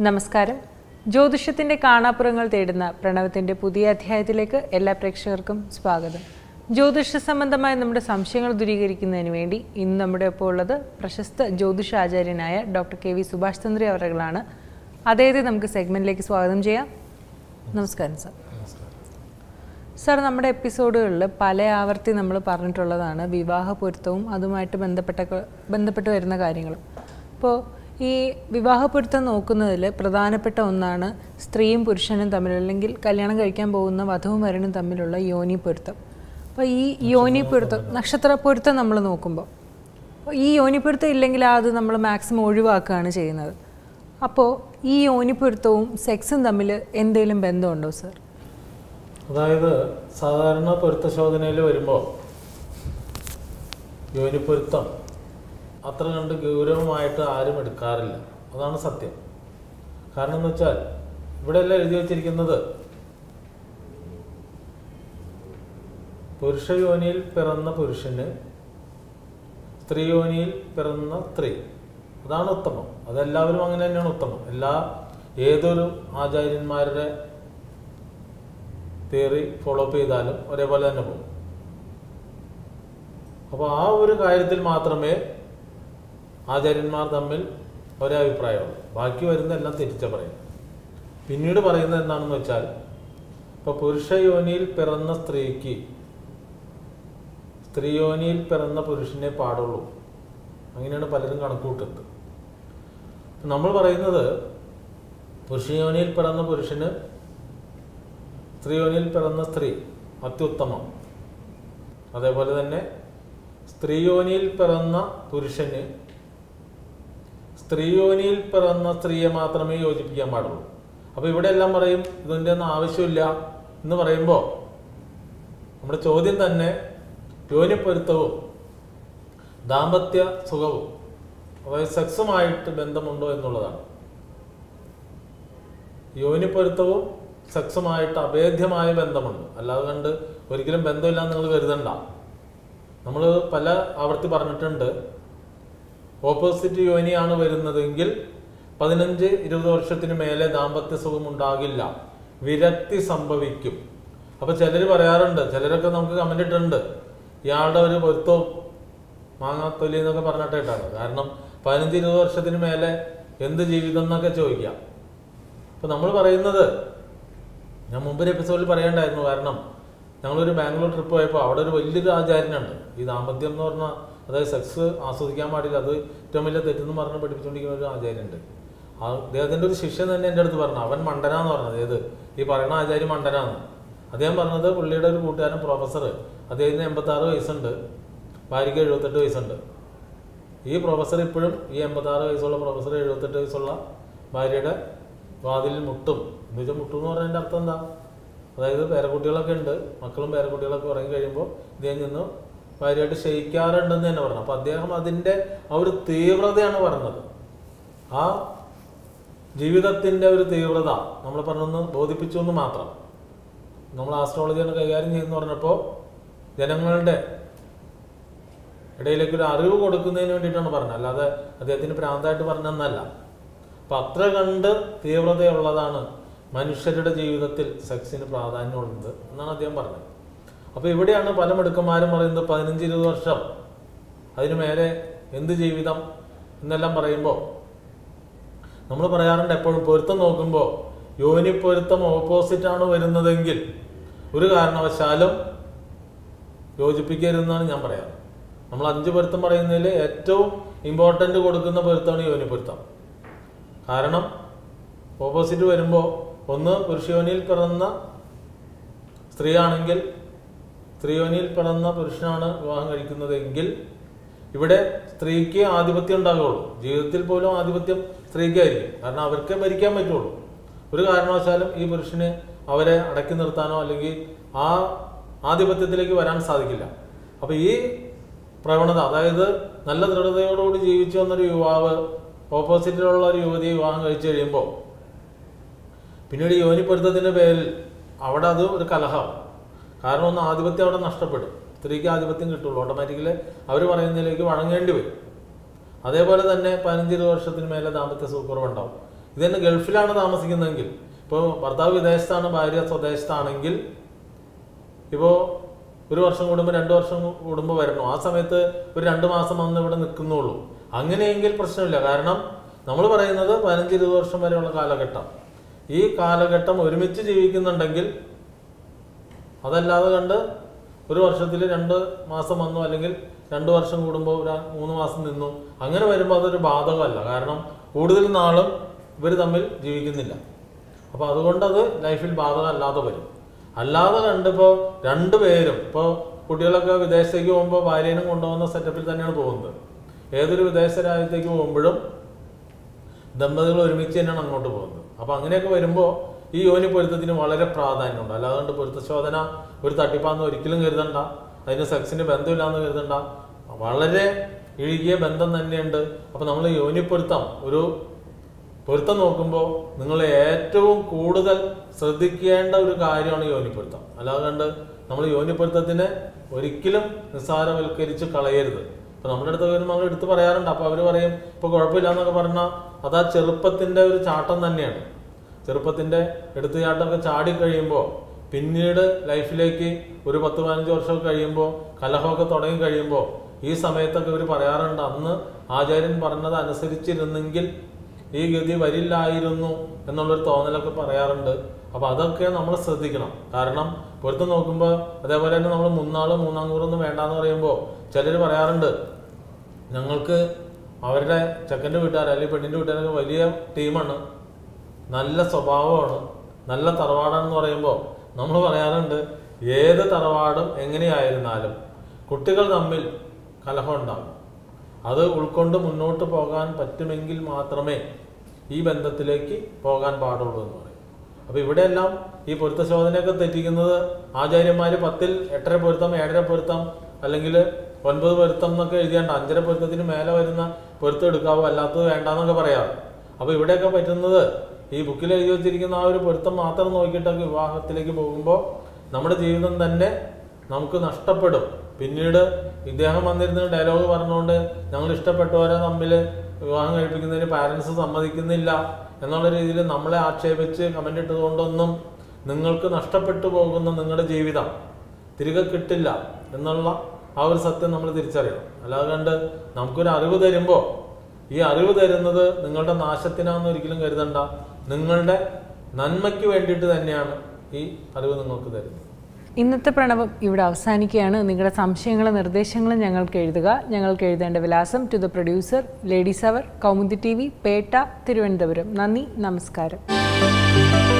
നമസ്കാരം ജ്യോതിഷത്തിന്റെ കാണാപ്പുറങ്ങൾ തേടുന്ന പ്രണവത്തിന്റെ പുതിയ അധ്യായത്തിലേക്ക് എല്ലാ പ്രേക്ഷകർക്കും സ്വാഗതം ജ്യോതിഷ സംബന്ധമായ നമ്മുടെ സംശയങ്ങൾ ദൂരീകരിക്കുന്നതിന് വേണ്ടി ഇന്ന് നമ്മുടെ ഒപ്പം ഉള്ളത് പ്രശസ്ത ജ്യോതിഷാചാര്യനായ doctor K V Subhash Chandra അവറുകളാണ് അദ്ദേഹത്തെ നമുക്ക് സെഗ്മെന്റിലേക്ക് സ്വാഗതം ചെയ്യാം നമസ്കാരം സാർ സാർ നമ്മുടെ എപ്പിസോഡുകളിൽ പല ആവർത്തി നമ്മൾ പറഞ്ഞിട്ടുള്ളതാണ് വിവാഹ പൊരുത്തവും അതുമായിട്ട് ബന്ധപ്പെട്ട ബന്ധപ്പെട്ട് വരുന്ന കാര്യങ്ങളും അപ്പോൾ ഈ വിവാഹ പൊരുത്തം നോക്കുന്നതിൽ പ്രധാനപ്പെട്ട ഒന്നാണ് സ്ത്രീയും പുരുഷനും തമ്മിൽ അല്ലെങ്കിൽ കല്യാണം കഴിക്കാൻ പോകുന്ന വധുവും വരനും തമ്മിലുള്ള യോനി പൊരുത്തം അപ്പോൾ ഈ യോനി പൊരുത്തം നക്ഷത്ര പൊരുത്തം നമ്മൾ നോക്കുമ്പോൾ അപ്പോൾ ഈ യോനി പൊരുത്തം ഇല്ലെങ്കിൽ അത് നമ്മൾ മാക്സിമം ഒഴിവാക്കുകയാണ് ചെയ്യുന്നത് അപ്പോൾ ഈ യോനി പൊരുത്തവും സെക്സും തമ്മിൽ എന്തെങ്കിലും ബന്ധമുണ്ടോ സാർ അതായത് സാധാരണ പൊരുത്ത ശോധനയിൽ വരുമ്പോൾ യോനിപ്പൊരുത്തം അത്ര കണ്ട് ഗൗരവമായിട്ട് ആരും എടുക്കാറില്ല അതാണ് സത്യം കാരണം എന്ന് വെച്ചാൽ ഇവിടെ എല്ലാം എഴുതി വച്ചിരിക്കുന്നത് പുരുഷ യോനിയിൽ പിറന്ന പുരുഷന് സ്ത്രീ യോനിയിൽ പിറന്ന സ്ത്രീ അതാണ് ഉത്തമം അതെല്ലാവരും അങ്ങനെ തന്നെയാണ് ഉത്തമം എല്ലാ ഏതൊരു ആചാര്യന്മാരുടെ തിയറി ഫോളോ അപ്പ് ചെയ്താലും ഒരേപോലെ തന്നെ പോകും അപ്പോൾ ആ ഒരു കാര്യത്തിൽ മാത്രമേ ആചാര്യന്മാർ തമ്മിൽ ഒരേ അഭിപ്രായമുള്ളൂ ബാക്കി വരുന്ന എല്ലാം തിരിച്ച പറയും പിന്നീട് പറയുന്നത് എന്താണെന്ന് വെച്ചാൽ ഇപ്പോൾ പുരുഷ യോനിയിൽ പിറന്ന സ്ത്രീക്ക് സ്ത്രീ യോനിയിൽ പിറന്ന പുരുഷനെ പാടുള്ളൂ അങ്ങനെയാണ് പലരും കണക്കുകൂട്ടുന്നത് നമ്മൾ പറയുന്നത് പുരുഷ യോനിയിൽ പിറന്ന പുരുഷന് സ്ത്രീയോനിയിൽ പിറന്ന സ്ത്രീ അത്യുത്തമം അതേപോലെ തന്നെ സ്ത്രീയോനിയിൽ പിറന്ന പുരുഷന് സ്ത്രീയോനിയിൽ പിറന്ന സ്ത്രീയെ മാത്രമേ യോജിപ്പിക്കാൻ പാടുള്ളൂ അപ്പോൾ ഇവിടെ എല്ലാം പറയും ഇതിൻ്റെ ഒന്നും ആവശ്യമില്ല എന്ന് പറയുമ്പോൾ നമ്മുടെ ചോദ്യം തന്നെ യോനിപ്പൊരുത്തവും ദാമ്പത്യ സുഖവും അതായത് സെക്സുമായിട്ട് ബന്ധമുണ്ടോ എന്നുള്ളതാണ് യോനിപ്പൊരുത്തവും സെക്സുമായിട്ട് അഭേദ്യമായ ബന്ധമുണ്ട് അല്ലാതെ കണ്ട് ഒരിക്കലും ബന്ധമില്ല നിങ്ങൾ കരുതണ്ട നമ്മൾ പല ആവർത്തി പറഞ്ഞിട്ടുണ്ട് ഓപ്പോസിറ്റ് യോനിയാണ് വരുന്നതെങ്കിൽ പതിനഞ്ച് ഇരുപത് വർഷത്തിന് മേലെ ദാമ്പത്യ സുഖം ഉണ്ടാകില്ല വിരക്തി സംഭവിക്കും അപ്പൊ ചിലർ പറയാറുണ്ട് ചിലരൊക്കെ നമുക്ക് കമന്റ് ഇട്ടിട്ടുണ്ട് ഇയാളുടെ ഒരു പൊരുത്തവും മാങ്ങാത്തൊലി എന്നൊക്കെ പറഞ്ഞിട്ടാണ് കാരണം പതിനഞ്ച് ഇരുപത് വർഷത്തിന് മേലെ എന്ത് ജീവിതം എന്നൊക്കെ ചോദിക്കാം അപ്പൊ നമ്മൾ പറയുന്നത് ഞാൻ മുമ്പൊരു എപ്പിസോഡിൽ പറയണ്ടായിരുന്നു കാരണം ഞങ്ങളൊരു ബാംഗ്ലൂർ ട്രിപ്പ് പോയപ്പോൾ അവിടെ ഒരു വലിയൊരു ആചാര്യനുണ്ട് ഈ ദാമ്പത്യം എന്ന് പറഞ്ഞാൽ അതായത് സെക്സ് ആസ്വദിക്കാൻ പാടില്ല അത് ഏറ്റവും വലിയ തെറ്റെന്ന് പറഞ്ഞ് പഠിപ്പിച്ചുകൊണ്ടിരിക്കുന്ന ഒരു ആചാര്യനുണ്ട് ആ അദ്ദേഹത്തിൻ്റെ ഒരു ശിഷ്യൻ തന്നെ എൻ്റെ അടുത്ത് പറഞ്ഞു അവൻ മണ്ടനാന്ന് പറഞ്ഞത് ഏത് ഈ പറയുന്ന ആചാര്യ മണ്ടനാന്ന് അദ്ദേഹം പറഞ്ഞത് പുള്ളിയുടെ ഒരു കൂട്ടുകാരൻ പ്രൊഫസർ അദ്ദേഹത്തിന് എൺപത്താറ് വയസ്സുണ്ട് ഭാര്യയ്ക്ക് എഴുപത്തെട്ട് വയസ്സുണ്ട് ഈ പ്രൊഫസർ ഇപ്പോഴും ഈ എൺപത്താറ് വയസ്സുള്ള പ്രൊഫസർ എഴുപത്തെട്ട് വയസ്സുള്ള ഭാര്യയുടെ വാതിലിൽ മുട്ടും എന്ന് വെച്ചാൽ മുട്ടും എന്ന് പറഞ്ഞതിൻ്റെ അർത്ഥം എന്താ അതായത് പേരക്കുട്ടികളൊക്കെ ഉണ്ട് മക്കളും പേരക്കുട്ടികളൊക്കെ ഉറങ്ങി കഴിയുമ്പോൾ ഇദ്ദേഹം നിന്ന് ഭാര്യയായിട്ട് ക്ഷയിക്കാറുണ്ടെന്ന് തന്നെ പറഞ്ഞു അപ്പോൾ അദ്ദേഹം അതിൻ്റെ ആ ഒരു തീവ്രതയാണ് പറഞ്ഞത് ആ ജീവിതത്തിൻ്റെ ഒരു തീവ്രത നമ്മൾ പറഞ്ഞൊന്ന് ബോധിപ്പിച്ചു എന്ന് മാത്രം നമ്മൾ ആസ്ട്രോളജിയാണ് കൈകാര്യം ചെയ്യുന്നു പറഞ്ഞപ്പോൾ ജനങ്ങളുടെ ഇടയിലേക്ക് ഒരു അറിവ് കൊടുക്കുന്നതിന് വേണ്ടിയിട്ടാണ് പറഞ്ഞത് അല്ലാതെ അദ്ദേഹത്തിന് പ്രാന്തായിട്ട് പറഞ്ഞതെന്നല്ല അപ്പം അത്ര കണ്ട് തീവ്രതയുള്ളതാണ് മനുഷ്യരുടെ ജീവിതത്തിൽ സെക്സിന് പ്രാധാന്യമുള്ളത് എന്നാണ് അദ്ദേഹം പറഞ്ഞത് അപ്പോൾ ഇവിടെയാണ് പല മിടുക്കന്മാരും പറയുന്നത് പതിനഞ്ച് ഇരുപത് വർഷം അതിനു മേലെ എന്ത് ജീവിതം എന്നെല്ലാം പറയുമ്പോൾ നമ്മൾ പറയാറുണ്ട് എപ്പോഴും പൊരുത്തം നോക്കുമ്പോൾ യോനി പൊരുത്തം ഓപ്പോസിറ്റാണ് വരുന്നതെങ്കിൽ ഒരു കാരണവശാലും യോജിപ്പിക്കരുതെന്നാണ് ഞാൻ പറയാറ് നമ്മൾ അഞ്ച് പൊരുത്തം പറയുന്നതിൽ ഏറ്റവും ഇമ്പോർട്ടൻ്റ് കൊടുക്കുന്ന പൊരുത്തമാണ് യോനി പൊരുത്തം കാരണം ഓപ്പോസിറ്റ് വരുമ്പോൾ ഒന്ന് പുരുഷയോനിയിൽ പിറന്ന സ്ത്രീയാണെങ്കിൽ സ്ത്രീയോനിയിൽ പിറന്ന പുരുഷനാണ് വിവാഹം കഴിക്കുന്നതെങ്കിൽ ഇവിടെ സ്ത്രീക്ക് ആധിപത്യം ഉണ്ടാകുള്ളൂ ജീവിതത്തിൽ പോലും ആധിപത്യം സ്ത്രീക്കായിരിക്കും കാരണം അവർക്കേ ഭരിക്കാൻ പറ്റുള്ളൂ ഒരു കാരണവശാലും ഈ പുരുഷന് അവരെ അടക്കി നിർത്താനോ അല്ലെങ്കിൽ ആ ആധിപത്യത്തിലേക്ക് വരാൻ സാധിക്കില്ല അപ്പൊ ഈ പ്രവണത അതായത് നല്ല ദൃഢതയോടുകൂടി ജീവിച്ചു വന്നൊരു യുവാവ് ഓപ്പോസിറ്റിലുള്ള ഒരു യുവതിയെ വിവാഹം കഴിച്ചു കഴിയുമ്പോൾ പിന്നീട് യോനിപ്പൊരുത്തത്തിന്റെ പേരിൽ അവിടെ അത് ഒരു കലഹം കാരണം ഒന്ന് ആധിപത്യം അവിടെ നഷ്ടപ്പെടും സ്ത്രീക്ക് ആധിപത്യം കിട്ടുള്ളൂ ഓട്ടോമാറ്റിക്കലി അവർ പറയുന്നതിലേക്ക് വഴങ്ങേണ്ടി വരും അതേപോലെ തന്നെ പതിനഞ്ചിരു വർഷത്തിന് മേലെ ദാമ്പത്യ സുഖക്കുറവുണ്ടാവും ഇത് തന്നെ ഗൾഫിലാണ് താമസിക്കുന്നതെങ്കിൽ ഇപ്പോൾ ഭർത്താവ് വിദേശത്താണ് ഭാര്യ സ്വദേശത്താണെങ്കിൽ ഇപ്പോൾ ഒരു വർഷം കൂടുമ്പോൾ രണ്ട് വർഷം കൂടുമ്പോൾ വരണം ആ സമയത്ത് ഒരു രണ്ട് മാസം വന്ന് ഇവിടെ നിൽക്കുന്നുള്ളൂ അങ്ങനെയെങ്കിൽ പ്രശ്നമില്ല കാരണം നമ്മൾ പറയുന്നത് പതിനഞ്ച് ഇരുപത് വർഷം വരെയുള്ള കാലഘട്ടം ഈ കാലഘട്ടം ഒരുമിച്ച് ജീവിക്കുന്നുണ്ടെങ്കിൽ അതല്ലാതെ കണ്ട് ഒരു വർഷത്തിൽ രണ്ട് മാസം വന്നു അല്ലെങ്കിൽ രണ്ട് വർഷം കൂടുമ്പോൾ ഒരു മൂന്ന് മാസം നിന്നു അങ്ങനെ വരുമ്പോൾ അതൊരു ബാധകമല്ല കാരണം കൂടുതൽ നാളും ഇവർ തമ്മിൽ ജീവിക്കുന്നില്ല അപ്പോൾ അതുകൊണ്ട് അത് ലൈഫിൽ ബാധകമല്ലാതെ വരും അല്ലാതെ കണ്ടിപ്പോൾ രണ്ടുപേരും ഇപ്പോൾ കുട്ടികളൊക്കെ വിദേശത്തേക്ക് പോകുമ്പോൾ ഭാര്യനും കൊണ്ടുപോകുന്ന സെറ്റപ്പിൽ തന്നെയാണ് പോകുന്നത് ഏതൊരു വിദേശ രാജ്യത്തേക്ക് പോകുമ്പോഴും ദമ്പതികൾ ഒരുമിച്ച് തന്നെയാണ് അങ്ങോട്ട് പോകുന്നത് അപ്പൊ അങ്ങനെയൊക്കെ വരുമ്പോൾ ഈ യോനി പൊരുത്തത്തിന് വളരെ പ്രാധാന്യമുണ്ട് അല്ലാതെ പൊരുത്തശോധന ഒരു തട്ടിപ്പാന്ന് ഒരിക്കലും കരുതണ്ട അതിന് സെക്സിന് ബന്ധമില്ലാന്ന് കരുതണ്ട വളരെ ഇഴുകിയ ബന്ധം തന്നെയുണ്ട് അപ്പൊ നമ്മൾ യോനിപ്പൊരുത്തം ഒരു പൊരുത്തം നോക്കുമ്പോൾ നിങ്ങൾ ഏറ്റവും കൂടുതൽ ശ്രദ്ധിക്കേണ്ട ഒരു കാര്യമാണ് യോനിപ്പൊരുത്തം അല്ലാതെ കണ്ട് നമ്മൾ യോനിപ്പൊരുത്തത്തിനെ ഒരിക്കലും നിസ്സാരവൽക്കരിച്ച് കളയരുത് ഇപ്പൊ നമ്മുടെ അടുത്ത് വരുമ്പോൾ നമ്മൾ എടുത്ത് പറയാറുണ്ട് അപ്പൊ അവര് പറയും ഇപ്പൊ കുഴപ്പമില്ല എന്നൊക്കെ പറഞ്ഞാൽ അത് ആ ചെറുപ്പത്തിന്റെ ഒരു ചാട്ടം തന്നെയാണ് ചെറുപ്പത്തിന്റെ എടുത്തുചാട്ടമൊക്കെ ചാടി കഴിയുമ്പോൾ പിന്നീട് ലൈഫിലേക്ക് ഒരു പത്ത് പതിനഞ്ച് വർഷമൊക്കെ കഴിയുമ്പോൾ കലഹമൊക്കെ തുടങ്ങി കഴിയുമ്പോൾ ഈ സമയത്തൊക്കെ ഇവർ പറയാറുണ്ട് അന്ന് ആചാര്യൻ പറഞ്ഞത് അനുസരിച്ചിരുന്നെങ്കിൽ ഈ ഗതി വരില്ലായിരുന്നു എന്നുള്ളൊരു തോന്നലൊക്കെ പറയാറുണ്ട് അപ്പൊ അതൊക്കെ നമ്മൾ ശ്രദ്ധിക്കണം കാരണം പൊരുത്തം നോക്കുമ്പോൾ അതേപോലെ തന്നെ നമ്മൾ മൂന്നാള് മൂന്നാം കൂറൊന്നും വേണ്ടാന്ന് പറയുമ്പോൾ ചിലർ പറയാറുണ്ട് ഞങ്ങൾക്ക് അവരുടെ ചെക്കൻ്റെ വീട്ടുകാർ അല്ലെങ്കിൽ പെണ്ണിൻ്റെ വീട്ടുകാരൊക്കെ വലിയ ടീമാണ് നല്ല സ്വഭാവമാണ് നല്ല തറവാടാണെന്ന് പറയുമ്പോൾ നമ്മൾ പറയാറുണ്ട് ഏത് തറവാടും എങ്ങനെയായിരുന്നാലും കുട്ടികൾ തമ്മിൽ കലഹം ഉണ്ടാകും അത് ഉൾക്കൊണ്ട് മുന്നോട്ട് പോകാൻ പറ്റുമെങ്കിൽ മാത്രമേ ഈ ബന്ധത്തിലേക്ക് പോകാൻ പാടുള്ളൂ എന്ന് പറയും അപ്പൊ ഇവിടെയെല്ലാം ഈ പൊരുത്തശോധനയൊക്കെ തെറ്റിക്കുന്നത് ആചാര്യന്മാര് പത്തിൽ എട്ടര പൊരുത്തം ഏഴര പൊരുത്തം അല്ലെങ്കിൽ ഒൻപത് പൊരുത്തം എന്നൊക്കെ എഴുതിയാണ്ട് അഞ്ചര പൊരുത്തത്തിന് മേലെ വരുന്ന പൊരുത്തം എടുക്കാവോ അല്ലാത്തത് വേണ്ടാന്നൊക്കെ പറയാറ് അപ്പൊ ഇവിടെയൊക്കെ പറ്റുന്നത് ഈ ബുക്കിൽ എഴുതി വെച്ചിരിക്കുന്ന ആ ഒരു പൊരുത്തം മാത്രം നോക്കിയിട്ടൊക്കെ വിവാഹത്തിലേക്ക് പോകുമ്പോൾ നമ്മുടെ ജീവിതം തന്നെ നമുക്ക് നഷ്ടപ്പെടും പിന്നീട് ഇദ്ദേഹം വന്നിരുന്ന ഡയലോഗ് പറഞ്ഞുകൊണ്ട് ഞങ്ങൾ ഇഷ്ടപ്പെട്ടവരെ തമ്മിൽ വിവാഹം കഴിപ്പിക്കുന്നതിന് പാരൻസ് സമ്മതിക്കുന്നില്ല എന്നുള്ള രീതിയിൽ നമ്മളെ ആക്ഷേപിച്ച് കമന്റ് ഇട്ടതുകൊണ്ടൊന്നും നിങ്ങൾക്ക് നഷ്ടപ്പെട്ടു പോകുന്ന നിങ്ങളുടെ ജീവിതം തിരികെ കിട്ടില്ല എന്നുള്ള ആ ഒരു സത്യം നമ്മൾ തിരിച്ചറിയണം അല്ലാതെ കണ്ട് നമുക്കൊരു അറിവ് തരുമ്പോൾ ഈ അറിവ് തരുന്നത് നിങ്ങളുടെ നാശത്തിനാന്ന് ഒരിക്കലും കരുതണ്ട നിങ്ങളുടെ നന്മയ്ക്ക് വേണ്ടിയിട്ട് തന്നെയാണ് ഈ അറിവ് നിങ്ങൾക്ക് തരുന്നത് ഇന്നത്തെ പ്രണവം ഇവിടെ അവസാനിക്കുകയാണ് നിങ്ങളുടെ സംശയങ്ങളും നിർദ്ദേശങ്ങളും ഞങ്ങൾക്ക് എഴുതുക ഞങ്ങൾക്ക് എഴുതേണ്ട വിലാസം to the producer ladies hour Kaumudi T V Petta Thiruvananthapuram നന്ദി നമസ്കാരം